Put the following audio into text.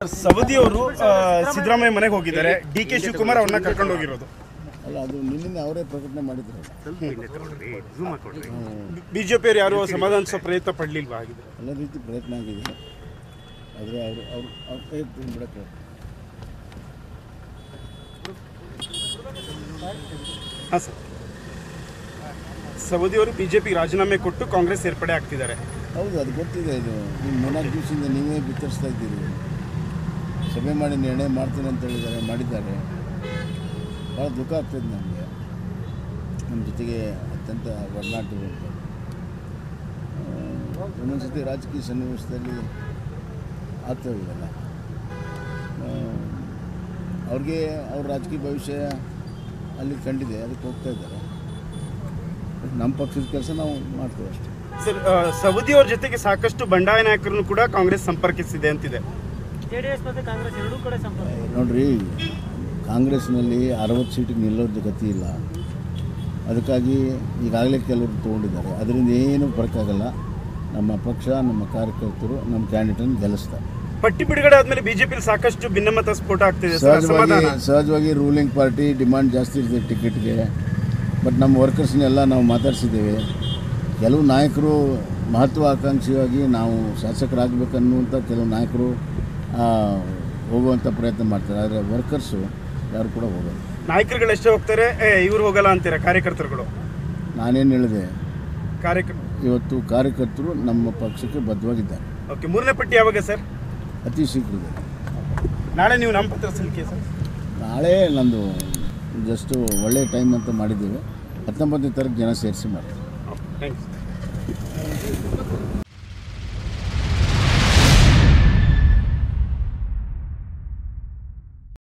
ಸವದಿ ಅವರು ಸಿದ್ದರಾಮಯ್ಯ ಮನೆಗೆ ಹೋಗಿದ್ದಾರೆ ಡಿ ಕೆ ಶಿವಕುಮಾರ್ ಅವ್ರನ್ನ ಕರ್ಕೊಂಡು ಹೋಗಿರೋದು ಅಲ್ಲ ಅದು ನಿನ್ನೆ ಅವರೇ ಪ್ರಕಟಣೆ ಮಾಡಿದ್ರು ಬಿಜೆಪಿಯವರು ಯಾರು ಸಮಾಧಾನಿಸೋ ಪ್ರಯತ್ನ ಪಡಲಿಲ್ವಾ ಆಗಿದೆ ಎಲ್ಲ ರೀತಿ ಪ್ರಯತ್ನ ಆಗಿದೆ ಆದರೆ ಅವರು ಅವ್ರು ಅವ್ರ ಪ್ರಯತ್ನ ಬಿಡಕ್ಕೆ ಹಾಂ ಸರ್ ಸವದಿ ಅವರು ಬಿಜೆಪಿ ರಾಜೀನಾಮೆ ಕೊಟ್ಟು ಕಾಂಗ್ರೆಸ್ ಸೇರ್ಪಡೆ ಆಗ್ತಿದ್ದಾರೆ ಹೌದು ಅದು ಗೊತ್ತಿದೆ ಇದು ನೀವು ಮೂರ್ನಾಲ್ಕು ದಿವಸದಿಂದ ನೀವೇ ಬಿತ್ತರಿಸ್ತಾ ಇದ್ದೀರಿ ಸಭೆ ಮಾಡಿ ನಿರ್ಣಯ ಮಾಡ್ತೀನಿ ಅಂತ ಹೇಳಿದ್ದಾರೆ ಮಾಡಿದ್ದಾರೆ ಭಾಳ ದುಃಖ ಆಗ್ತದೆ ನಮಗೆ ನಮ್ಮ ಜೊತೆಗೆ ಅತ್ಯಂತ ಒಡನಾಟ ಇರುವಂಥದ್ದು. ಆ, ಒಂದೊಂದು ಸತಿ ರಾಜಕೀಯ ಸನ್ನಿವೇಶದಲ್ಲಿ ಆಗ್ತವೆ ಇವೆಲ್ಲ ಆ, ಅವ್ರಿಗೆ ಅವ್ರ ರಾಜಕೀಯ ಭವಿಷ್ಯ ಅಲ್ಲಿ ಕಂಡಿದೆ ಅದಕ್ಕೆ ಹೋಗ್ತಾ ಇದ್ದಾರೆ ನಮ್ಮ ಪಕ್ಷದ ಕೆಲಸ ನಾವು ಮಾಡ್ತೇವೆ ಅಷ್ಟೇ ಸರ್ ಆ, ಸವದಿ ಅವ್ರ ಜೊತೆಗೆ ಸಾಕಷ್ಟು ಬಂಡಾಯ ನಾಯಕರನ್ನು ಕೂಡ ಕಾಂಗ್ರೆಸ್ ಸಂಪರ್ಕಿಸಿದೆ ಅಂತಿದೆ ಜೆಡಿಎಸ್ ಮತ್ತು ಕಾಂಗ್ರೆಸ್ ಎರಡೂ ಕಡೆ ಸಂಪರ್ಕ ನೋಡ್ರಿ ಕಾಂಗ್ರೆಸ್ನಲ್ಲಿ ಅರವತ್ತು ಸೀಟಿಗೆ ನಿಲ್ಲೋದು ಗತಿ ಇಲ್ಲ ಅದಕ್ಕಾಗಿ ಈಗಾಗಲೇ ಕೆಲವರು ತೊಗೊಂಡಿದ್ದಾರೆ ಅದರಿಂದ ಏನು ಆಗಲ್ಲ ನಮ್ಮ ಪಕ್ಷ ನಮ್ಮ ಕಾರ್ಯಕರ್ತರು ನಮ್ಮ ಕ್ಯಾಂಡಿಡೇಟನ್ನು ಗೆಲ್ಲಿಸ್ತಾರೆ ಪಟ್ಟಿ ಬಿಡುಗಡೆ ಆದ್ಮೇಲೆ ಬಿಜೆಪಿ ಸಾಕಷ್ಟು ಭಿನ್ನಮತ ಸ್ಫೋಟ ಆಗ್ತಿದೆ ಸರ್ ಸಹಜವಾಗಿ ಅಸಮಾಧಾನ ಸಹಜವಾಗಿ ರೂಲಿಂಗ್ ಪಾರ್ಟಿ ಡಿಮಾಂಡ್ ಜಾಸ್ತಿ ಇರ್ತದೆ ಟಿಕೆಟ್ಗೆ ಬಟ್ ನಮ್ಮ ವರ್ಕರ್ಸ್ನೆಲ್ಲ ನಾವು ಮಾತಾಡಿಸಿದ್ದೇವೆ ಕೆಲವು ನಾಯಕರು ಮಹತ್ವಾಕಾಂಕ್ಷಿಯಾಗಿ ನಾವು ಶಾಸಕರಾಗಬೇಕನ್ನುವಂಥ ಕೆಲವು ನಾಯಕರು ಆ, ಹೋಗುವಂಥ ಪ್ರಯತ್ನ ಮಾಡ್ತಾರೆ ಆದರೆ ವರ್ಕರ್ಸು ಯಾರು ಕೂಡ ಹೋಗಲ್ಲ ನಾಯಕರುಗಳು ಎಷ್ಟೇ ಹೋಗ್ತಾರೆ ಏ ಇವ್ರು ಹೋಗಲ್ಲ ಅಂತೀರ ಕಾರ್ಯಕರ್ತರುಗಳು ನಾನೇನು ಹೇಳಿದೆ ಕಾರ್ಯಕರ್ ಇವತ್ತು ಕಾರ್ಯಕರ್ತರು ನಮ್ಮ ಪಕ್ಷಕ್ಕೆ ಬದ್ಧವಾಗಿದ್ದಾರೆ ಓಕೆ ಮೂರನೇ ಪಟ್ಟಿ ಯಾವಾಗ ಸರ್ ಅತಿ ಶೀಘ್ರದಲ್ಲಿ ನಾಳೆ ನೀವು ನಾಮಪತ್ರ ಸಲ್ಲಿಕೆ ಸರ್ ನಾಳೆ ನಂದು ಜಸ್ಟ್ ಒಳ್ಳೆಯ ಟೈಮ್ ಅಂತ ಮಾಡಿದ್ದೇವೆ ಹತ್ತೊಂಬತ್ತನೇ ತಾರೀಕು ಜನ ಸೇರಿಸಿ ಮಾಡ್ತೀವಿ ಥ್ಯಾಂಕ್ ಯು